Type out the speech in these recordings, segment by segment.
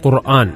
ഖുർആൻ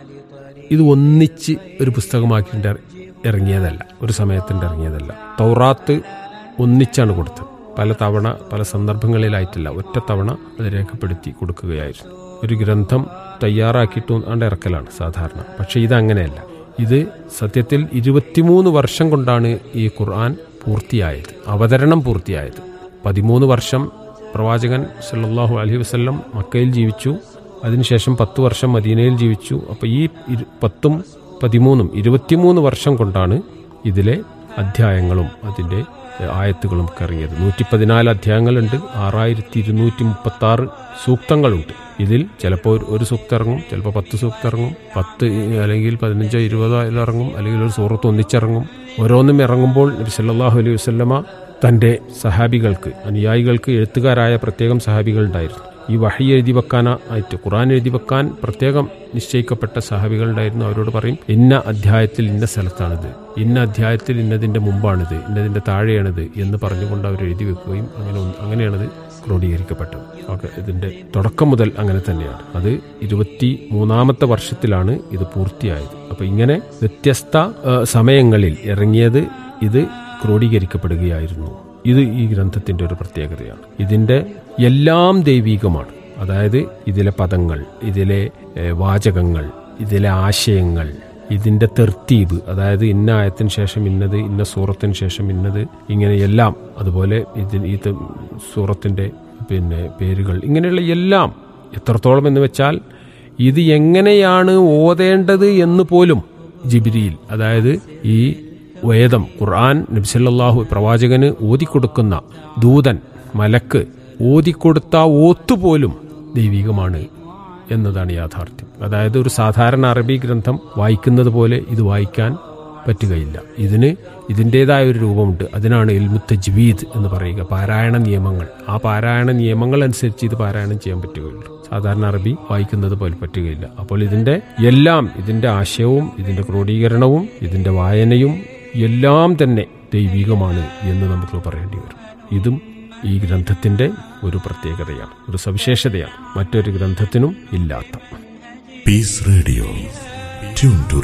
ഇത് ഒന്നിച്ച് ഒരു പുസ്തകമാക്കിയിട്ട് ഇറങ്ങിയതല്ല ഒരു സമയത്തിൻ്റെ ഇറങ്ങിയതല്ല തൗറാത്ത് ഒന്നിച്ചാണ് കൊടുത്തത് പല തവണ പല സന്ദർഭങ്ങളിലായിട്ടില്ല ഒറ്റ തവണ അത് രേഖപ്പെടുത്തി കൊടുക്കുകയായിരുന്നു ഒരു ഗ്രന്ഥം തയ്യാറാക്കിയിട്ട് ആണ്ട് ഇറക്കലാണ് സാധാരണ പക്ഷേ ഇതങ്ങനെയല്ല ഇത് സത്യത്തിൽ ഇരുപത്തിമൂന്ന് വർഷം കൊണ്ടാണ് ഈ ഖുർആൻ പൂർത്തിയായത് അവതരണം പൂർത്തിയായത് പതിമൂന്ന് വർഷം പ്രവാചകൻ സല്ലല്ലാഹു അലൈഹി വസല്ലം മക്കയിൽ ജീവിച്ചു അതിനുശേഷം പത്ത് വർഷം മദീനയിൽ ജീവിച്ചു അപ്പോൾ ഈ ഇരു- പത്തും പതിമൂന്നും ഇരുപത്തിമൂന്ന് വർഷം കൊണ്ടാണ് ഇതിലെ അധ്യായങ്ങളും അതിൻ്റെ എഹ്, ആയത്തുകളും ഒക്കെ ഇറങ്ങിയത് നൂറ്റി പതിനാല് അധ്യായങ്ങളുണ്ട് ആറായിരത്തി ഇരുന്നൂറ്റി മുപ്പത്തി ആറ് സൂക്തങ്ങളുണ്ട് ഇതിൽ ചിലപ്പോൾ ഒരു- ഒരു സൂക്തം ഇറങ്ങും ചിലപ്പോൾ പത്ത് സൂക്തം ഇറങ്ങും പത്ത് ഇ- അല്ലെങ്കിൽ പതിനഞ്ചോ ഇരുപതോ അതിൽ ഇറങ്ങും അല്ലെങ്കിൽ ഒരു സൂറത്ത് ഒന്നിച്ചിറങ്ങും ഓരോന്നും ഇറങ്ങുമ്പോൾ നബി സല്ലല്ലാഹു അലൈഹി വസല്ലമ തൻ്റെ സഹാബികൾക്ക് അനുയായികൾക്ക് എഴുത്തുകാരായ പ്രത്യേകം സഹാബികൾ ഉണ്ടായിരുന്നു ഈ വഹി എഴുതി വെക്കാനായിട്ട് ഖുറാൻ എഴുതി വെക്കാൻ പ്രത്യേകം നിശ്ചയിക്കപ്പെട്ട സഹാബികൾ ഉണ്ടായിരുന്നു അവരോട് പറയും ഇന്ന അധ്യായത്തിൽ ഇന്ന സ്ഥലത്താണിത് ഇന്ന അധ്യായത്തിൽ ഇന്നതിൻ്റെ മുമ്പാണിത് ഇന്നതിൻ്റെ താഴെയാണിത് എന്ന് പറഞ്ഞുകൊണ്ട് അവർ എഴുതി വെക്കുകയും അങ്ങനെ ഒന്ന്- അങ്ങനെയാണത് ക്രോഡീകരിക്കപ്പെട്ടത് ഓക്കെ ഇതിൻ്റെ തുടക്കം മുതൽ അങ്ങനെ തന്നെയാണ് അത് ഇരുപത്തി മൂന്നാമത്തെ വർഷത്തിലാണ് ഇത് പൂർത്തിയായത് അപ്പോൾ ഇങ്ങനെ വ്യത്യസ്ത ആ, സമയങ്ങളിൽ ഇറങ്ങിയത് ഇത് ക്രോഡീകരിക്കപ്പെടുകയായിരുന്നു ഇത് ഈ ഗ്രന്ഥത്തിന്റെ ഒരു പ്രത്യേകതയാണ് ഇതിന്റെ എല്ലാം ദൈവീകമാണ് അതായത് ഇതിലെ പദങ്ങൾ ഇതിലെ ഏഹ്, വാചകങ്ങൾ ഇതിലെ ആശയങ്ങൾ ഇതിന്റെ തെർത്തീബ് അതായത് ഇന്ന ആയത്തിന് ശേഷം ഇന്നത് ഇന്ന സൂറത്തിന് ശേഷം ഇന്നത് ഇങ്ങനെ എല്ലാം അതുപോലെ ഇതിന് ഈ ത- സൂറത്തിന്റെ പിന്നെ പേരുകൾ ഇങ്ങനെയുള്ള എല്ലാം എത്രത്തോളം എന്ന് വെച്ചാൽ ഇത് എങ്ങനെയാണ് ഓതേണ്ടത് എന്ന് പോലും ജിബിരിയിൽ അതായത് ഈ വേദം ഖുർആൻ നബ്സല്ലാഹു പ്രവാചകന് ഓതിക്കൊടുക്കുന്ന ദൂതൻ മലക്ക് ഓതിക്കൊടുത്ത ഓത്തുപോലും ദൈവികമാണ് എന്നതാണ് യാഥാർത്ഥ്യം അതായത് ഒരു സാധാരണ അറബി ഗ്രന്ഥം വായിക്കുന്നത് പോലെ ഇത് വായിക്കാൻ പറ്റുകയില്ല ഇതിന് ഇതിൻ്റെതായ ഒരു രൂപമുണ്ട് അതിനാണ് ഇൽമുത്ത ജ്വീദ് എന്ന് പറയുക പാരായണ നിയമങ്ങൾ ആ പാരായണ നിയമങ്ങൾ അനുസരിച്ച് ഇത് പാരായണം ചെയ്യാൻ പറ്റുകയുള്ളൂ സാധാരണ അറബി വായിക്കുന്നത് പോലെ പറ്റുകയില്ല അപ്പോൾ ഇതിന്റെ എല്ലാം ഇതിന്റെ ആശയവും ഇതിന്റെ ക്രോഡീകരണവും ഇതിന്റെ വായനയും എല്ലാം തന്നെ ദൈവികമാണ് എന്ന് നമുക്ക് പറയേണ്ടി വരും ഇതും ഈ ഗ്രന്ഥത്തിന്റെ ഒരു പ്രത്യേകതയാണ് ഒരു സവിശേഷതയാണ് മറ്റൊരു ഗ്രന്ഥത്തിനും ഇല്ലാത്ത Peace Radio. Tune to